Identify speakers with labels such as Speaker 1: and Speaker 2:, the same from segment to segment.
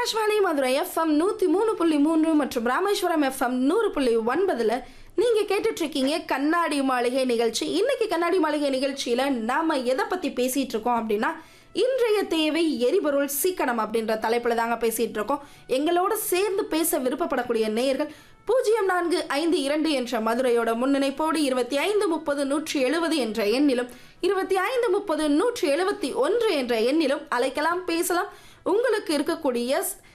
Speaker 1: Akashvani Madurai FM நூத்தி மூணு புள்ளி மூன்று மற்றும் ராமேஸ்வரம் எஃப்எம் நூறு புள்ளி ஒன்பதுல நீங்க கேட்டுட்டு இருக்கீங்க கண்ணாடி மாளிகை நிகழ்ச்சி இன்னைக்கு கண்ணாடி மாளிகை நிகழ்ச்சியில நாம எதை பத்தி பேசிட்டு இருக்கோம் அப்படின்னா இன்றைய தேவை எரிபொருள் சீக்கனம் அப்படின்ற தலைப்புல தாங்க பேசிட்டு இருக்கோம் எங்களோட சேர்ந்து பேச விருப்பப்படக்கூடிய நேயர்கள் பூஜ்ஜியம் நான்கு ஐந்து இரண்டு என்ற மதுரையோட முன்னிணைப்போடு இருபத்தி ஐந்து முப்பது நூற்றி எழுபது என்ற எண்ணிலும் இருபத்தி ஐந்து முப்பது நூற்றி எழுபத்தி ஒன்று என்ற எண்ணிலும் அழைக்கலாம் பேசலாம் உங்களுக்கு இருக்கக்கூடிய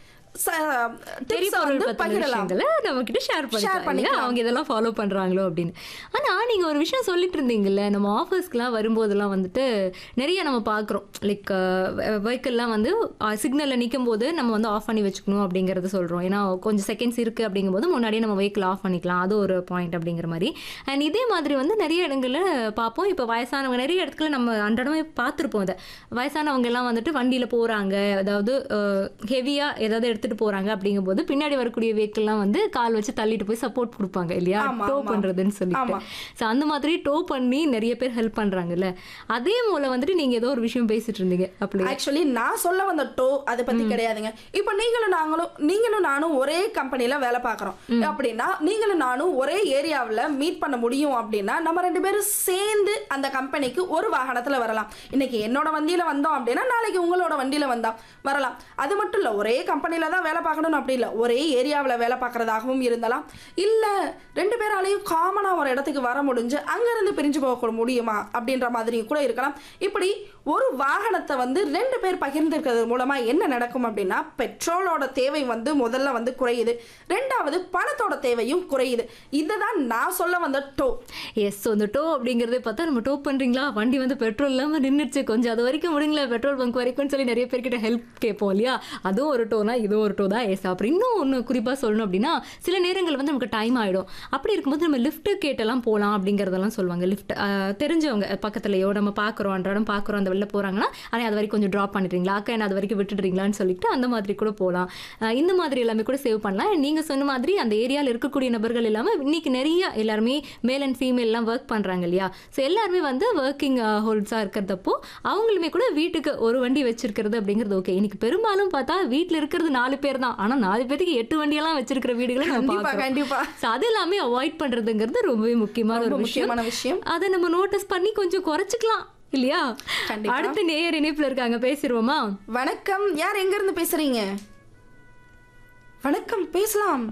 Speaker 1: ச- tips அ
Speaker 2: எரிபொருள்
Speaker 1: வந்து
Speaker 2: பத்தின
Speaker 1: பகிரலாம்
Speaker 2: விஷயங்களை நம்ம கிட்ட ஷேர் பண்ணிக்கலாம்
Speaker 1: பண்ணிக்கலாம்.
Speaker 2: அவங்க இதெல்லாம் ஃபாலோ பண்றாங்களோ அப்படின்னு ஆனா நீங்க ஒரு விஷயம் சொல்லிட்டு இருந்தீங்கல்ல நம்ம ஆஃபீஸ்க்குலாம் வரும்போதெல்லாம் வந்துட்டு நிறைய நம்ம பார்க்குறோம் லைக் வெஹிக்கிள்லாம் வந்து சிக்னல்ல நிற்கும் போது நம்ம வந்து ஆஃப் பண்ணி வச்சுக்கணும் அப்படிங்கறது சொல்றோம் ஏன்னா கொஞ்சம் செகண்ட்ஸ் இருக்கு அப்படிங்கும்போது முன்னாடியே நம்ம வெஹிக்கிள் ஆஃப் பண்ணிக்கலாம் அது ஒரு பாயிண்ட் அப்படிங்கிற மாதிரி அண்ட் இதே மாதிரி வந்து நிறைய இடங்கள்ல பார்ப்போம் இப்போ வயசானவங்க நிறைய இடத்துல நம்ம அன்றாடமே பார்த்துருப்போம் அதை வயசானவங்க எல்லாம் வந்துட்டு வண்டியில போறாங்க அதாவது ஹெவியா ஏதாவது எடுத்துட்டு போறாங்க அப்படிங்கும்போது பின்னாடி வரக்கூடிய வெஹிக்கிள்லாம் வந்து கால் வச்சு தள்ளிட்டு போய் சப்போர்ட் கொடுப்பாங்க இல்லையா
Speaker 1: ஆமா,
Speaker 2: டோ
Speaker 1: ஆமா.
Speaker 2: பண்றதுன்னு சொல்லிட்டு
Speaker 1: ஆமா.
Speaker 2: ஸோ அந்த மாதிரி டோ பண்ணி நிறைய பேர் ஹெல்ப் பண்றாங்கல்ல அதே மூல வந்துட்டு நீங்க ஏதோ ஒரு விஷயம் பேசிட்டு இருந்தீங்க அப்படி
Speaker 1: ஆக்சுவலி நான் சொல்ல வந்த டோ அதை பத்தி கிடையாதுங்க இப்போ நீங்களும் நாங்களும் நீங்களும் நானும் ஒரே கம்பெனில வேலை பார்க்குறோம் அப்படின்னா நீங்களும் நானும் ஒரே ஏரியாவில் மீட் பண்ண முடியும் அப்படின்னா நம்ம ரெண்டு பேரும் சேர்ந்து அந்த கம்பெனிக்கு ஒரு வாகனத்துல வரலாம் இன்னைக்கு என்னோட வண்டியில வந்தோம் அப்படின்னா நாளைக்கு உங்களோட வண்டியில வந்தோம் வரலாம் அது மட்டும் இல்ல ஒரே கம்பெனில தான் வேலை பார்க்கணும்னு அப்படி இல்லை ஒரே ஏரியாவில் வேலை பார்க்கறதாகவும் இருந்தலாம் இல்ல ரெண்டு பேராலையும் காமனா ஒரு இடத்துக்கு வர முடிஞ்சு அங்கிருந்து பிரிஞ்சு போக முடியுமா அப்படின்ற மாதிரியும் கூட இருக்கலாம் இப்படி ஒரு வாகனத்தை வந்து ரெண்டு பேர் பகிர்ந்திருக்கிறது மூலமா என்ன நடக்கும் அப்படின்னா பெட்ரோலோட தேவை வந்து முதல்ல வந்து குறையுது ரெண்டாவது பணத்தோட தேவையும் குறையுது இதை தான் நான் சொல்ல வந்த டோ
Speaker 2: எஸ் ஸோ இந்த டோ அப்படிங்கறத பார்த்தா நம்ம டோ பண்றீங்களா வண்டி வந்து பெட்ரோல் இல்லாம நின்றுச்சு கொஞ்சம் அது வரைக்கும் விடுங்களா பெட்ரோல் பங்க் வரைக்கும்னு சொல்லி நிறைய பேர்கிட்ட ஹெல்ப் கேட்போம் இல்லையா அதுவும் ஒரு டோனா இதுவும் ஒரு டோ தான் எஸ் அப்புறம் இன்னும் ஒன்று குறிப்பாக சொல்லணும் அப்படின்னா சில நேரங்கள் வந்து நமக்கு டைம் ஆயிடும் அப்படி இருக்கும்போது நம்ம லிஃப்ட் கேட்டெல்லாம் போகலாம் அப்படிங்கறதெல்லாம் சொல்லுவாங்க லிஃப்ட் தெரிஞ்சவங்க பக்கத்துலயோ நம்ம பார்க்குறோம் அன்றாடம் பார்க்குறோம் அந்த வெளில போறாங்கன்னா ஆனால் அது வரைக்கும் கொஞ்சம் ட்ராப் பண்ணிடுறீங்களா அக்கா என்ன அது வரைக்கும் விட்டுடுறீங்களான்னு சொல்லிட்டு அந்த மாதிரி கூட போகலாம் இந்த மாதிரி எல்லாமே கூட சேவ் பண்ணலாம் நீங்க சொன்ன மாதிரி அந்த ஏரியாவில் இருக்கக்கூடிய நபர்கள் இல்லாமல் இன்னைக்கு நிறைய எல்லாருமே மேல் அண்ட் ஃபீமேல்லாம் ஒர்க் பண்றாங்க இல்லையா ஸோ எல்லாருமே வந்து ஒர்க்கிங் ஹோல்ட்ஸாக இருக்கிறதப்போ அவங்களுமே கூட வீட்டுக்கு ஒரு வண்டி வச்சிருக்கிறது அப்படிங்கிறது ஓகே இன்னைக்கு பெரும்பாலும் பார்த்தா வீட்டில் இருக்கிறது நாலு பேர் தான் ஆனால் நாலு பேருக்கு எட்டு வண்டியெல்லாம் வச்சிருக்கிற வீடுகளை நம்ம
Speaker 1: கண்டிப்பா
Speaker 2: பார்க்குறோம்
Speaker 1: கண்டிப்பா
Speaker 2: ஸோ அது எல்லாமே அவாய்ட் பண்றதுங்கிறது ரொம்பவே முக்கியமான
Speaker 1: ரொம்ப
Speaker 2: ஒரு விஷயம்
Speaker 1: முக்கியமான விஷயம்
Speaker 2: அதை நம்ம நோட்டீஸ் பண்ணி கொஞ்சம் குறைச்சிக்கலாம் இல்லையா
Speaker 1: கண்டிப்பா.
Speaker 2: அடுத்து நேயர் இணைப்புல இருக்காங்க பேசிடுவோமா
Speaker 1: வணக்கம் யார் எங்க இருந்து பேசுறீங்க வணக்கம் பேசலாம்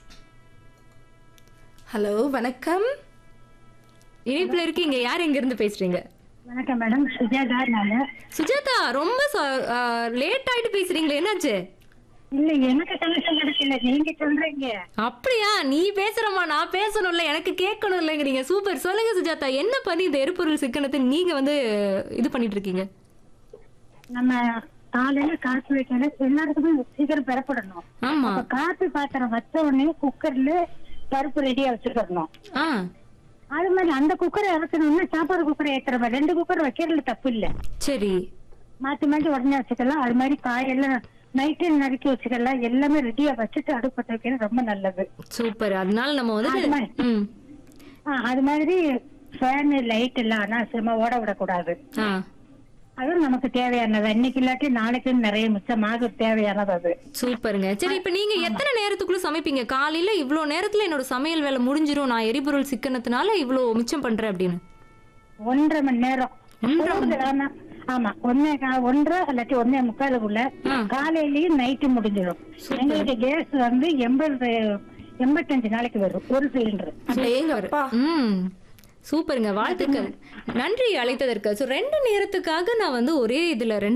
Speaker 1: ஹலோ வணக்கம்
Speaker 2: இணைப்புல இருக்கீங்க யார் எங்க இருந்து பேசுறீங்க
Speaker 3: வணக்கம் மேடம் சுஜாதா நானு
Speaker 2: சுஜாதா ரொம்ப லேட் ஆயிட்டு பேசுறீங்களே என்னாச்சு
Speaker 3: இல்ல எனக்கு கனெக்ஷன் கிடைக்கல நீங்க சொல்றீங்க
Speaker 2: அப்படியா நீ பேசுறமா நான் பேசணும்ல எனக்கு கேட்கணும் இல்லைங்கிறீங்க சூப்பர் சொல்லுங்க சுஜாதா என்ன பண்ணி இந்த எரிபொருள் சிக்கனத்தை நீங்க வந்து இது பண்ணிட்டு இருக்கீங்க
Speaker 3: நம்ம காலையில காசு வைக்கணும் எல்லாருக்குமே சீக்கிரம் பெறப்படணும்
Speaker 2: ஆமா
Speaker 3: அப்ப காப்பி பாத்திரம் வச்ச உடனே குக்கர்ல பருப்பு ரெடியா வச்சுக்கணும்
Speaker 2: ஆ
Speaker 3: அது மாதிரி அந்த குக்கரை இறக்கணும்னா சாப்பாடு குக்கரை ஏத்துற மாதிரி ரெண்டு குக்கர் வைக்கிறதுல தப்பு இல்ல
Speaker 2: சரி
Speaker 3: மாத்தி மாத்தி உடனே வச்சுக்கலாம் அது மாதிரி காயெல்லாம் நைட்டு நறுக்கி வச்சுக்கலாம் எல்லாமே ரெடியா வச்சுட்டு அடுப்பத்த வைக்கிறது ரொம்ப நல்லது
Speaker 2: சூப்பர் அதனால நம்ம
Speaker 3: அது
Speaker 2: வந்து
Speaker 3: மாதிரி.
Speaker 2: ம்
Speaker 3: ஆ, அது மாதிரி ஃபேன் லைட் எல்லாம் அனாவசியமா ஓட விடக்கூடாது
Speaker 2: ஆ
Speaker 3: அதுவும் நமக்கு தேவையானது இன்னைக்கு இல்லாட்டி நாளைக்கு நிறைய மிச்சமாக தேவையானது அது
Speaker 2: சூப்பருங்க சரி இப்ப நீங்க எத்தனை நேரத்துக்குள்ள சமைப்பீங்க காலையில இவ்ளோ நேரத்துல என்னோட சமையல் வேலை முடிஞ்சிரும் நான் எரிபொருள் சிக்கனத்தினால இவ்ளோ மிச்சம் பண்றேன் அப்படின்னு
Speaker 3: ஒன்றரை மணி நேரம் கூடுதல் ஆனா, ஆமா ஒன்னே கா- ஒன்றரை இல்லாட்டி ஒன்னே முக்காலுக்குள்ள
Speaker 2: ஆ.
Speaker 3: காலையிலயும் நைட்டு முடிஞ்சிடும் எங்களுக்கு கேஸ் வந்து எண்பது எண்பத்தஞ்சு நாளைக்கு வரும் ஒரு சிலிண்டர்
Speaker 1: அப்படியேங்கப்பா
Speaker 2: ம் சூப்பருங்க வாழ்த்துக்கள் நன்றி அழைத்ததற்கு ஸோ ரெண்டு நேரத்துக்காக நான் வந்து ஒரே இதுல ரெண்டு